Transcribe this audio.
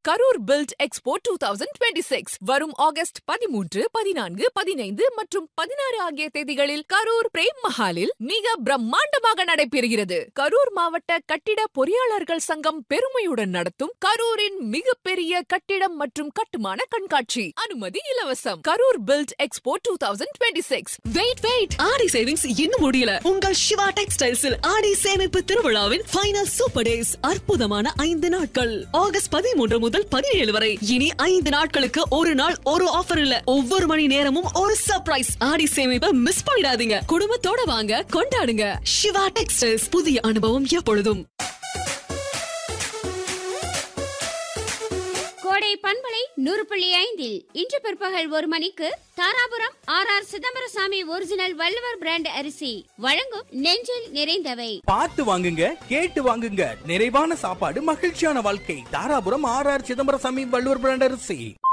Karur build expo two thousand twenty six வரும் August பதிமூன்று பதினான்கு பதினைந்து மற்றும் பதினாறு ஆகிய தேதிகளில் கரூர் பிரேம் மஹாலில் மிக பிரம்மாண்டமாக நடைபெறுகிறது கரூர் மாவட்ட கட்டிட பொறியாளர்கள் சங்கம் பெருமையுடன் நடத்தும் கரூரின் மிகப்பெரிய கட்டிடம் மற்றும் கட்டுமான கண்காட்சி அனுமதி இலவசம் Karur build expo two thousand twenty six wait wait Aadi savings இன்னும் முடியல உங்கள் சிவா டெக்ஸ்டைல்ஸில் ஆடி சேமிப்பு திருவிழாவின் ஃபைனல் சூப்பர் டேஸ் அற்புதமான ஐந்து நாட்கள் ஆகஸ்ட் பதிமூன்று முதல் பதினேழு வரை இனி ஐந்து நாட்களுக்கு ஒரு நாள் ஒரு ஆஃபர் இல்ல ஒவ்வொரு மணி நேரமும் ஒரு சர்ப்ரைஸ் ஆடி சேமிப்பை மிஸ் பண்ணிடாதீங்க குடும்பத்தோட வாங்க கொண்டாடுங்க சிவா டெக்ஸ்டைல்ஸ் புதிய அனுபவம் எப்பொழுதும் கோடை பண்பலை நூறு புள்ளி ஐந்தில் இன்று பிற்பகல் ஒரு மணிக்கு Dharapuram R R Chidambarasamy original Valluvar brand அரிசி வழங்கும் நெஞ்சில் நிறைந்தவை பார்த்து வாங்குங்க கேட்டு வாங்குங்க நிறைவான சாப்பாடு மகிழ்ச்சியான வாழ்க்கை Dharapuram R R Chidambarasamy Valluvar brand அரிசி